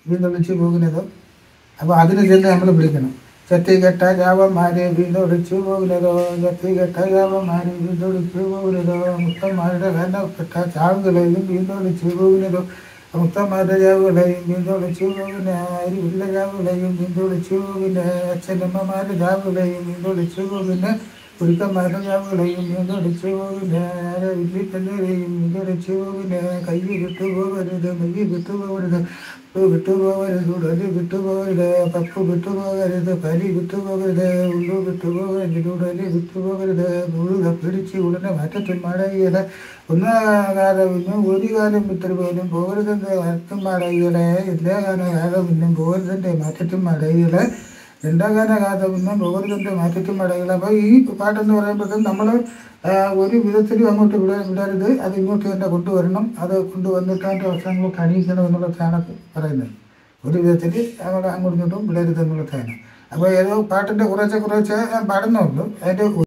വീണ്ടൊളിച്ച് പോകുന്നതോ അപ്പോൾ അതിന് ചെന്ന് നമ്മൾ വിളിക്കണം ചത്തികെട്ട ജാവന്മാരെ വീണ്ടൊളിച്ചു പോകുന്നതോ ചത്തികെട്ട ജാവന്മാരെ വീണ്ടൊളിച്ചു പോകുന്നതോ മുത്തന്മാരുടെ വേണ്ടപ്പെട്ട ചാവുകളെയും വീണ്ടൊളിച്ചു പോകുന്നതോ മുത്തന്മാരുടെ ജാവുകളെയും വീണ്ടൊളിച്ചു പോകുന്ന അരിവില്ല ജാവുകളെയും വീണ്ടൊളിച്ചു പോകുന്ന അച്ഛനമ്മമാരുടെ ജാവുകളെയും വീണ്ടൊളിച്ചു പോകുന്ന കുരുക്കന്മാരുടെ ജാവുകളെയും വീണ്ടൊളിച്ചു പോകുന്ന വില്ലിപ്പല്ലേരെയും വീണ്ടൊളിച്ചു പോകുന്ന കൈ വിട്ടുപോകരുത് മെയ്യ് വിട്ടുപോകരുത് ഉപ്പ് വിട്ടുപോകരുത് ഉടല് വിട്ടുപോകരുത് പപ്പ് വിട്ടുപോകരുത് പലി വിട്ടുപോകരുത് ഉള്ളു വിട്ടുപോകരുത് ഉടല് വിട്ടുപോകരുത് മുഴുക പിടിച്ച് ഉടനെ മാറ്റത്തും മടയില ഒന്നാകാതെ പിന്നും ഒരു കാലം വിട്ടു പോലും പോകരുതെന്ന് മാറ്റത്തും മടയിലെ എല്ലാ കാലം പിന്നും പോകരുതെൻ്റെ മാറ്റത്തും മടയിലെ രണ്ടാകാല കാലം പിന്നും പോകരുതെൻ്റെ മാറ്റത്തും മടയില അപ്പോൾ ഈ പാട്ടെന്ന് പറയുമ്പോഴത്തേക്കും നമ്മൾ ഒരു വിധത്തിലും അങ്ങോട്ട് വിട വിടരുത് അത് ഇങ്ങോട്ട് തന്നെ കൊണ്ടുവരണം അത് കൊണ്ടുവന്നിട്ട് അതിൻ്റെ അവസരങ്ങളൊക്കെ അണിയിക്കണം എന്നുള്ളതാണ് പറയുന്നത് ഒരു വിധത്തിൽ നമ്മൾ അങ്ങോട്ടും ഇങ്ങോട്ടും വിടരുത് എന്നുള്ളതാണ് അപ്പോൾ ഏതോ പാട്ടിൻ്റെ കുറേശ്ശെ കുറേശ്ശെ ഞാൻ പാടുന്നുള്ളൂ അതിൻ്റെ